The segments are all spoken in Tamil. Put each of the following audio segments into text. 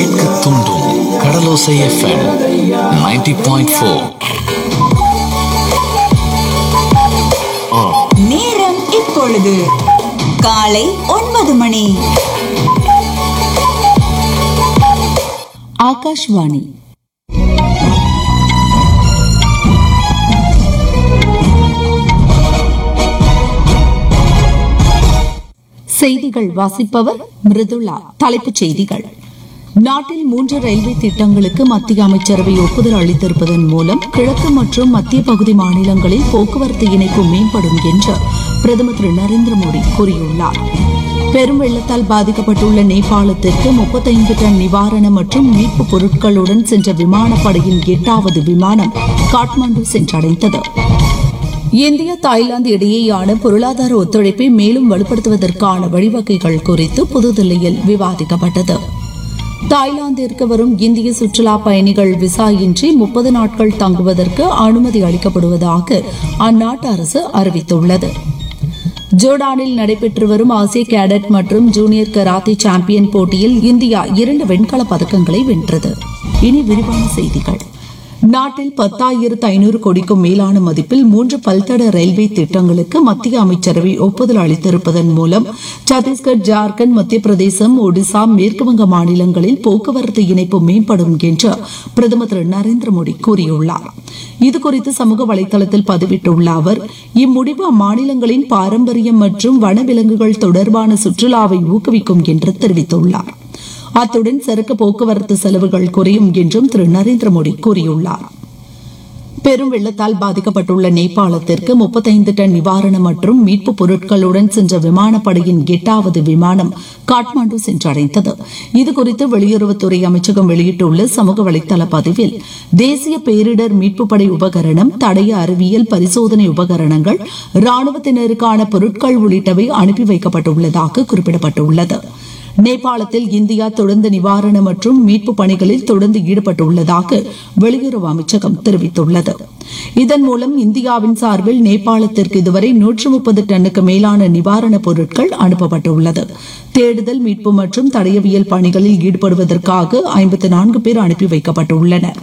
கேட்க தூண்டும் கடலோசை எஃப்எம் 90.4 பாயிண்ட் ஃபோர் நேரம் இப்பொழுது காலை ஒன்பது மணி ஆகாஷ்வாணி செய்திகள் வாசிப்பவர் மிருதுளா தலைப்புச் செய்திகள் நாட்டில் மூன்று ரயில்வே திட்டங்களுக்கு மத்திய அமைச்சரவை ஒப்புதல் அளித்திருப்பதன் மூலம் கிழக்கு மற்றும் மத்திய பகுதி மாநிலங்களில் போக்குவரத்து இணைப்பு மேம்படும் என்று பிரதமர் திரு நரேந்திர மோடி கூறியுள்ளார் பெரும் வெள்ளத்தால் பாதிக்கப்பட்டுள்ள நேபாளத்திற்கு முப்பத்தைந்து டன் நிவாரண மற்றும் மீட்பு பொருட்களுடன் சென்ற விமானப்படையின் எட்டாவது விமானம் காட்மாண்டு சென்றடைந்தது இந்தியா தாய்லாந்து இடையேயான பொருளாதார ஒத்துழைப்பை மேலும் வலுப்படுத்துவதற்கான வழிவகைகள் குறித்து புதுதில்லியில் விவாதிக்கப்பட்டது தாய்லாந்திற்கு வரும் இந்திய சுற்றுலா பயணிகள் விசா இன்றி முப்பது நாட்கள் தங்குவதற்கு அனுமதி அளிக்கப்படுவதாக அந்நாட்டு அரசு அறிவித்துள்ளது ஜோர்டானில் நடைபெற்று வரும் ஆசிய கேடட் மற்றும் ஜூனியர் கராத்தே சாம்பியன் போட்டியில் இந்தியா இரண்டு வெண்கலப் பதக்கங்களை வென்றது இனி விரிவான செய்திகள் நாட்டில் பத்தாயிரத்து ஐநூறு கோடிக்கும் மேலான மதிப்பில் மூன்று பல்தட ரயில்வே திட்டங்களுக்கு மத்திய அமைச்சரவை ஒப்புதல் அளித்திருப்பதன் மூலம் சத்தீஸ்கர் ஜார்க்கண்ட் மத்திய பிரதேசம் ஒடிசா மேற்குவங்க மாநிலங்களில் போக்குவரத்து இணைப்பு மேம்படும் என்று பிரதமர் திரு நரேந்திர மோடி கூறியுள்ளார் இதுகுறித்து சமூக வலைதளத்தில் பதிவிட்டுள்ள அவர் இம்முடிவு அம்மாநிலங்களின் பாரம்பரியம் மற்றும் வனவிலங்குகள் தொடர்பான சுற்றுலாவை ஊக்குவிக்கும் என்று தெரிவித்துள்ளார் அத்துடன் சரக்கு போக்குவரத்து செலவுகள் குறையும் என்றும் திரு நரேந்திர மோடி கூறியுள்ளார் பெரும் வெள்ளத்தால் பாதிக்கப்பட்டுள்ள நேபாளத்திற்கு முப்பத்தைந்து டன் நிவாரணம் மற்றும் மீட்புப் பொருட்களுடன் சென்ற விமானப்படையின் எட்டாவது விமானம் காட்மாண்டு சென்றடைந்தது இதுகுறித்து வெளியுறவுத்துறை அமைச்சகம் வெளியிட்டுள்ள சமூக வலைதள பதிவில் தேசிய பேரிடர் மீட்புப் படை உபகரணம் தடய அறிவியல் பரிசோதனை உபகரணங்கள் ராணுவத்தினருக்கான பொருட்கள் உள்ளிட்டவை அனுப்பி வைக்கப்பட்டுள்ளதாக குறிப்பிடப்பட்டுள்ளது நேபாளத்தில் இந்தியா தொடர்ந்து நிவாரண மற்றும் மீட்பு பணிகளில் தொடர்ந்து ஈடுபட்டுள்ளதாக வெளியுறவு அமைச்சகம் தெரிவித்துள்ளது இதன் மூலம் இந்தியாவின் சார்பில் நேபாளத்திற்கு இதுவரை நூற்று முப்பது டன்னுக்கு மேலான நிவாரணப் பொருட்கள் அனுப்பப்பட்டுள்ளது தேடுதல் மீட்பு மற்றும் தடயவியல் பணிகளில் ஈடுபடுவதற்காக ஐம்பத்து நான்கு பேர் அனுப்பி வைக்கப்பட்டுள்ளனா்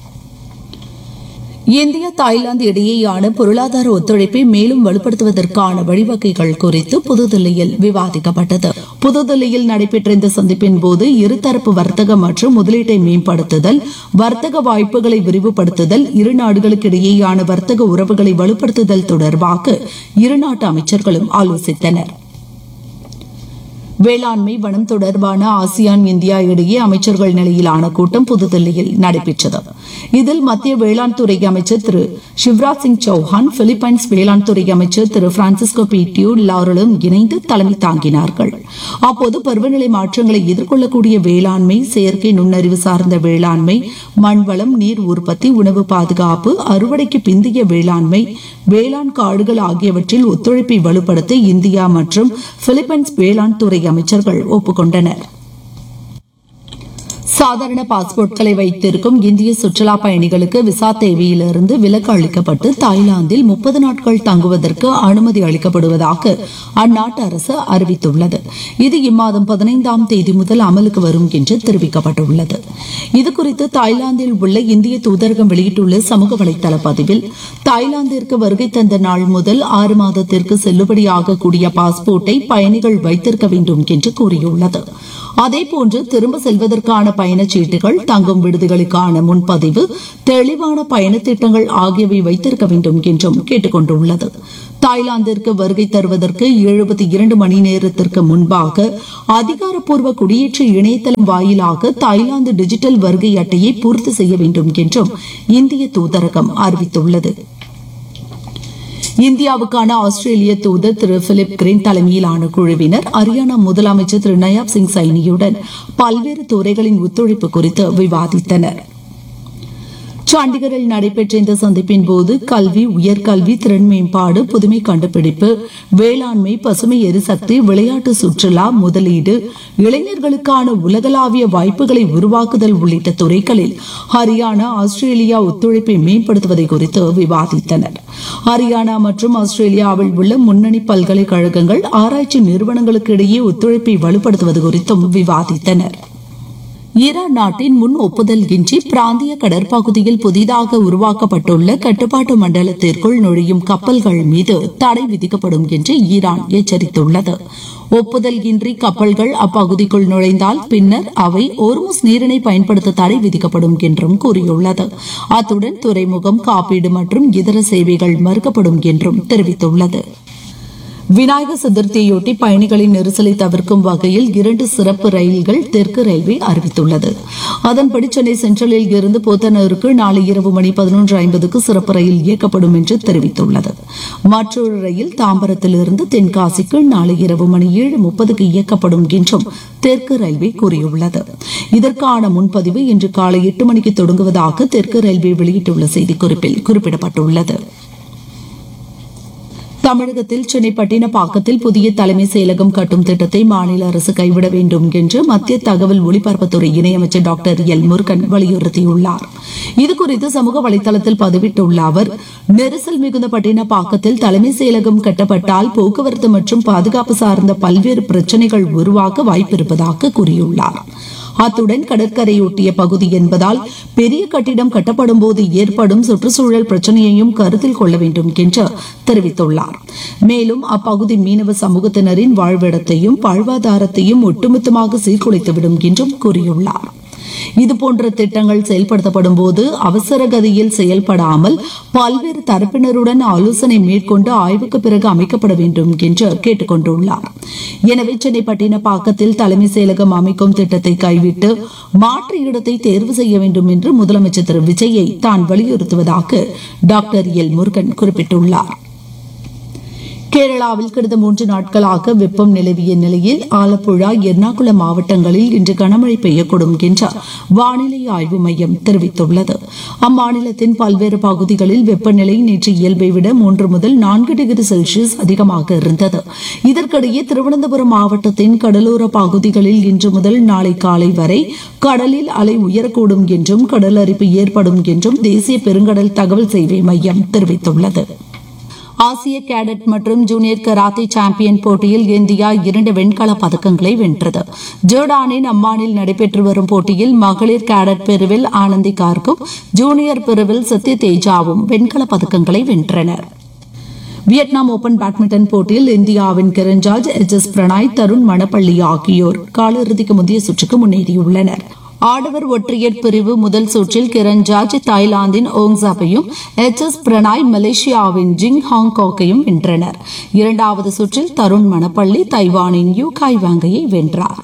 இந்தியா தாய்லாந்து இடையேயான பொருளாதார ஒத்துழைப்பை மேலும் வலுப்படுத்துவதற்கான வழிவகைகள் குறித்து புதுதில்லியில் விவாதிக்கப்பட்டது புதுதில்லியில் நடைபெற்ற இந்த சந்திப்பின் போது இருதரப்பு வர்த்தக மற்றும் முதலீட்டை மேம்படுத்துதல் வர்த்தக வாய்ப்புகளை விரிவுபடுத்துதல் இரு நாடுகளுக்கு இடையேயான வர்த்தக உறவுகளை வலுப்படுத்துதல் தொடர்பாக இரு நாட்டு அமைச்சர்களும் ஆலோசித்தனா் வேளாண்மை வனம் தொடர்பான ஆசியான் இந்தியா இடையே அமைச்சர்கள் நிலையிலான கூட்டம் புதுதில்லியில் நடைபெற்றது இதில் மத்திய வேளாண் துறை அமைச்சர் திரு சிவராஜ் சிங் சௌஹான் பிலிப்பைன்ஸ் வேளாண் துறை அமைச்சர் திரு பிரான்சிஸ்கோ பீட்டியூ லாரலும் இணைந்து தலைமை தாங்கினார்கள் அப்போது பருவநிலை மாற்றங்களை எதிர்கொள்ளக்கூடிய வேளாண்மை செயற்கை நுண்ணறிவு சார்ந்த வேளாண்மை மண்வளம் நீர் உற்பத்தி உணவு பாதுகாப்பு அறுவடைக்கு பிந்தைய வேளாண்மை வேளாண் காடுகள் ஆகியவற்றில் ஒத்துழைப்பை வலுப்படுத்த இந்தியா மற்றும் பிலிப்பைன்ஸ் வேளாண் துறை அமைச்சர்கள் ஒப்புக்கொண்டனர் சாதாரண பாஸ்போர்ட்களை வைத்திருக்கும் இந்திய சுற்றுலா பயணிகளுக்கு விசா தேவையிலிருந்து விலக்கு அளிக்கப்பட்டு தாய்லாந்தில் முப்பது நாட்கள் தங்குவதற்கு அனுமதி அளிக்கப்படுவதாக அந்நாட்டு அரசு அறிவித்துள்ளது இது இம்மாதம் பதினைந்தாம் தேதி முதல் அமலுக்கு வரும் என்று தெரிவிக்கப்பட்டுள்ளது இதுகுறித்து தாய்லாந்தில் உள்ள இந்திய தூதரகம் வெளியிட்டுள்ள சமூக வலைதள பதிவில் தாய்லாந்திற்கு வருகை தந்த நாள் முதல் ஆறு மாதத்திற்கு செல்லுபடியாகக்கூடிய பாஸ்போர்ட்டை பயணிகள் வைத்திருக்க வேண்டும் என்று கூறியுள்ளது அதேபோன்று திரும்ப செல்வதற்கான பயணச்சீட்டுகள் தங்கும் விடுதிகளுக்கான முன்பதிவு தெளிவான பயணத் திட்டங்கள் ஆகியவை வைத்திருக்க வேண்டும் என்றும் கேட்டுக் கொண்டுள்ளது தாய்லாந்திற்கு வருகை தருவதற்கு எழுபத்தி இரண்டு மணி நேரத்திற்கு முன்பாக அதிகாரப்பூர்வ குடியேற்ற இணையதளம் வாயிலாக தாய்லாந்து டிஜிட்டல் வருகை அட்டையை பூர்த்தி செய்ய வேண்டும் என்றும் இந்திய தூதரகம் அறிவித்துள்ளது இந்தியாவுக்கான ஆஸ்திரேலிய தூதர் திரு பிலிப் கிரீன் தலைமையிலான குழுவினர் ஹரியானா முதலமைச்சர் திரு நயாப் சிங் சைனியுடன் பல்வேறு துறைகளின் ஒத்துழைப்பு குறித்து விவாதித்தனர் சண்டிகரில் நடைபெற்ற இந்த சந்திப்பின் போது கல்வி உயர்கல்வி திறன் மேம்பாடு புதுமை கண்டுபிடிப்பு வேளாண்மை பசுமை எரிசக்தி விளையாட்டு சுற்றுலா முதலீடு இளைஞர்களுக்கான உலகளாவிய வாய்ப்புகளை உருவாக்குதல் உள்ளிட்ட துறைகளில் ஹரியானா ஆஸ்திரேலியா ஒத்துழைப்பை மேம்படுத்துவதை குறித்து விவாதித்தனர் ஹரியானா மற்றும் ஆஸ்திரேலியாவில் உள்ள முன்னணி பல்கலைக்கழகங்கள் ஆராய்ச்சி நிறுவனங்களுக்கு இடையே ஒத்துழைப்பை வலுப்படுத்துவது குறித்தும் விவாதித்தனர் ஈரான் நாட்டின் முன் ஒப்புதல் இன்றி பிராந்திய கடற்பகுதியில் புதிதாக உருவாக்கப்பட்டுள்ள கட்டுப்பாட்டு மண்டலத்திற்குள் நுழையும் கப்பல்கள் மீது தடை விதிக்கப்படும் என்று ஈரான் எச்சரித்துள்ளது ஒப்புதல் இன்றி கப்பல்கள் அப்பகுதிக்குள் நுழைந்தால் பின்னர் அவை ஓர்முஸ் நீரினை பயன்படுத்த தடை விதிக்கப்படும் என்றும் கூறியுள்ளது அத்துடன் துறைமுகம் காப்பீடு மற்றும் இதர சேவைகள் மறுக்கப்படும் என்றும் தெரிவித்துள்ளது விநாயகர் சதுர்த்தியொட்டி பயணிகளின் நெரிசலை தவிர்க்கும் வகையில் இரண்டு சிறப்பு ரயில்கள் தெற்கு ரயில்வே அறிவித்துள்ளது அதன்படி சென்னை சென்ட்ரலில் இருந்து போத்தனூருக்கு நாளை இரவு மணி பதினொன்று ஐம்பதுக்கு சிறப்பு ரயில் இயக்கப்படும் என்று தெரிவித்துள்ளது மற்றொரு ரயில் தாம்பரத்திலிருந்து தென்காசிக்கு நாளை இரவு மணி ஏழு முப்பதுக்கு இயக்கப்படும் என்றும் தெற்கு ரயில்வே கூறியுள்ளது இதற்கான முன்பதிவு இன்று காலை எட்டு மணிக்கு தொடங்குவதாக தெற்கு ரயில்வே வெளியிட்டுள்ள செய்திக்குறிப்பில் குறிப்பிடப்பட்டுள்ளது தமிழகத்தில் சென்னை பட்டினப்பாக்கத்தில் புதிய தலைமை செயலகம் கட்டும் திட்டத்தை மாநில அரசு கைவிட வேண்டும் என்று மத்திய தகவல் ஒலிபரப்புத்துறை இணையமைச்சர் டாக்டர் எல் முருகன் வலியுறுத்தியுள்ளார் இதுகுறித்து சமூக வலைதளத்தில் பதிவிட்டுள்ள அவர் நெரிசல் மிகுந்த பட்டினப்பாக்கத்தில் தலைமை செயலகம் கட்டப்பட்டால் போக்குவரத்து மற்றும் பாதுகாப்பு சார்ந்த பல்வேறு பிரச்சினைகள் உருவாக வாய்ப்பிருப்பதாக கூறியுள்ளார் அத்துடன் கடற்கரையொட்டிய பகுதி என்பதால் பெரிய கட்டிடம் கட்டப்படும் போது ஏற்படும் சுற்றுச்சூழல் பிரச்சனையையும் கருத்தில் கொள்ள வேண்டும் என்று தெரிவித்துள்ளார் மேலும் அப்பகுதி மீனவ சமூகத்தினரின் வாழ்விடத்தையும் வாழ்வாதாரத்தையும் ஒட்டுமொத்தமாக சீர்குலைத்துவிடும் என்றும் கூறியுள்ளார் இதுபோன்ற திட்டங்கள் செயல்படுத்தப்படும் போது அவசர கதியில் செயல்படாமல் பல்வேறு தரப்பினருடன் ஆலோசனை மேற்கொண்டு ஆய்வுக்கு பிறகு அமைக்கப்பட வேண்டும் என்று கேட்டுக் கொண்டுள்ளார் எனவே சென்னை பட்டினப்பாக்கத்தில் தலைமை செயலகம் அமைக்கும் திட்டத்தை கைவிட்டு மாற்று இடத்தை தேர்வு செய்ய வேண்டும் என்று முதலமைச்சர் திரு விஜயை தான் வலியுறுத்துவதாக டாக்டர் எல் முருகன் குறிப்பிட்டுள்ளார் கேரளாவில் கடந்த மூன்று நாட்களாக வெப்பம் நிலவிய நிலையில் ஆலப்புழா எர்ணாகுளம் மாவட்டங்களில் இன்று கனமழை பெய்யக்கூடும் என்று வானிலை ஆய்வு மையம் தெரிவித்துள்ளது அம்மாநிலத்தின் பல்வேறு பகுதிகளில் வெப்பநிலை நேற்று இயல்பை விட மூன்று முதல் நான்கு டிகிரி செல்சியஸ் அதிகமாக இருந்தது இதற்கிடையே திருவனந்தபுரம் மாவட்டத்தின் கடலோர பகுதிகளில் இன்று முதல் நாளை காலை வரை கடலில் அலை உயரக்கூடும் என்றும் கடல் அரிப்பு ஏற்படும் என்றும் தேசிய பெருங்கடல் தகவல் சேவை மையம் தெரிவித்துள்ளது ஆசிய கேடட் மற்றும் ஜூனியர் கராத்தே சாம்பியன் போட்டியில் இந்தியா இரண்டு வெண்கலப் பதக்கங்களை வென்றது ஜோர்டானின் அம்மானில் நடைபெற்று வரும் போட்டியில் மகளிர் கேடட் பிரிவில் ஆனந்தி கார்கும் ஜூனியர் பிரிவில் சத்ய தேஜாவும் வெண்கலப் பதக்கங்களை வென்றனர் வியட்நாம் ஓபன் பேட்மிண்டன் போட்டியில் இந்தியாவின் கிரண்ஜார்ஜ் எச் எஸ் பிரணாய் தருண் மணப்பள்ளி ஆகியோர் காலிறுதிக்கு முந்தைய சுற்றுக்கு முன்னேறியுள்ளனர் ஆடவர் ஒற்றையர் பிரிவு முதல் சுற்றில் கிரண் ஜார்ஜ் தாய்லாந்தின் ஓங்சாப்பையும் எச் எஸ் பிரணாய் மலேசியாவின் ஜிங் ஹாங்காக்கையும் வென்றனர் இரண்டாவது சுற்றில் தருண் மணப்பள்ளி தைவானின் யூ காய் வாங்கையை வென்றார்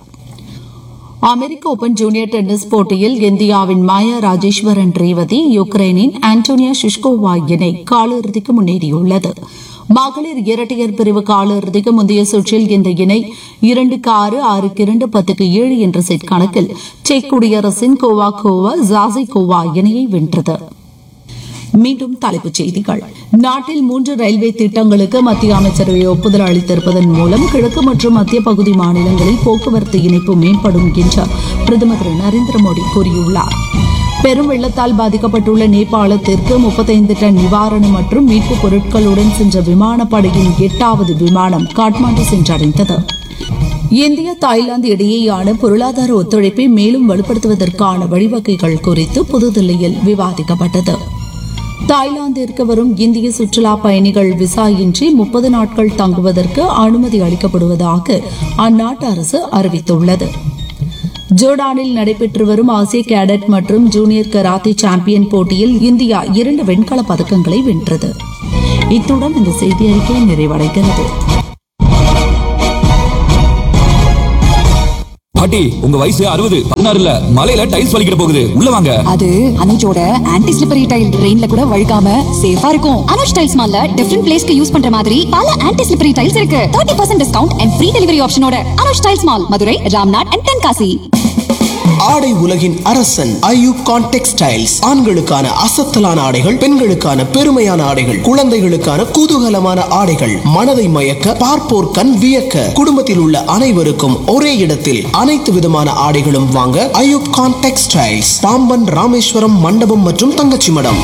அமெரிக்க ஓபன் ஜூனியர் டென்னிஸ் போட்டியில் இந்தியாவின் மாயா ராஜேஸ்வரன் ரேவதி யுக்ரைனின் ஆண்டோனியா ஷிஷ்கோவா இணை காலிறுதிக்கு முன்னேறியுள்ளது மகளிர் இரட்டையர் பிரிவு காலிறுதிக்கு முந்தைய சுற்றில் இந்த இணை இரண்டுக்கு ஆறு ஆறுக்கு இரண்டு பத்துக்கு ஏழு என்ற செட் கணக்கில் செக் குடியரசின் கோவா கோவா ஜாசி கோவா இணையை வென்றது மீண்டும் தலைப்புச் செய்திகள் நாட்டில் மூன்று ரயில்வே திட்டங்களுக்கு மத்திய அமைச்சரவை ஒப்புதல் அளித்திருப்பதன் மூலம் கிழக்கு மற்றும் மத்திய பகுதி மாநிலங்களில் போக்குவரத்து இணைப்பு மேம்படும் என்று பிரதமர் திரு நரேந்திர மோடி கூறியுள்ளார் பெரும் வெள்ளத்தால் பாதிக்கப்பட்டுள்ள நேபாளத்திற்கு முப்பத்தைந்து டன் நிவாரணம் மற்றும் மீட்புப் பொருட்களுடன் சென்ற விமானப்படையின் எட்டாவது விமானம் காட்மாண்டு சென்றடைந்தது இந்தியா தாய்லாந்து இடையேயான பொருளாதார ஒத்துழைப்பை மேலும் வலுப்படுத்துவதற்கான வழிவகைகள் குறித்து புதுதில்லியில் விவாதிக்கப்பட்டது தாய்லாந்திற்கு வரும் இந்திய சுற்றுலா பயணிகள் விசா இன்றி முப்பது நாட்கள் தங்குவதற்கு அனுமதி அளிக்கப்படுவதாக அந்நாட்டு அரசு அறிவித்துள்ளது ஜோர்டானில் நடைபெற்று வரும் ஆசிய கேடட் மற்றும் ஜூனியர் கராத்தே சாம்பியன் போட்டியில் இந்தியா இரண்டு வெண்கலப் பதக்கங்களை வென்றது இத்துடன் இந்த செய்தி அறிக்கை நிறைவடைகிறது பாட்டி உங்க வயசு அறுபது பதினாறு இல்ல மலையில டைல்ஸ் வலிக்கிற போகுது உள்ள வாங்க அது அனுஜோட ஆன்டி ஸ்லிப்பரி டைல் ரெயின்ல கூட வழுக்காம சேஃபா இருக்கும் அனுஜ் டைல்ஸ் மால்ல டிஃபரெண்ட் பிளேஸ்க்கு யூஸ் பண்ற மாதிரி பல ஆன்டி ஸ்லிப்பரி டைல்ஸ் இருக்கு 30% percent discount and free delivery ஆப்ஷனோட Anuj tiles mall Madurai Ramnad and Tenkasi ஆடை உலகின் அரசன் ஐயூகான் டெக்ஸ்டைல்ஸ் ஆண்களுக்கான அசத்தலான ஆடைகள் பெண்களுக்கான பெருமையான ஆடைகள் குழந்தைகளுக்கான குதூகலமான ஆடைகள் மனதை மயக்க பார்ப்போர் கண் வியக்க குடும்பத்தில் உள்ள அனைவருக்கும் ஒரே இடத்தில் அனைத்து விதமான ஆடைகளும் வாங்க ஐயூப்கான் டெக்ஸ்டைல்ஸ் பாம்பன் ராமேஸ்வரம் மண்டபம் மற்றும் தங்கச்சி மடம்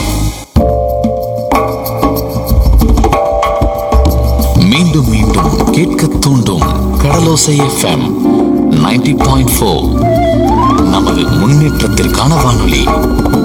மீண்டும் மீண்டும் கேட்க தூண்டும் Kadalosai FM ninety point four நமது முன்னேற்றத்திற்கான வானொலி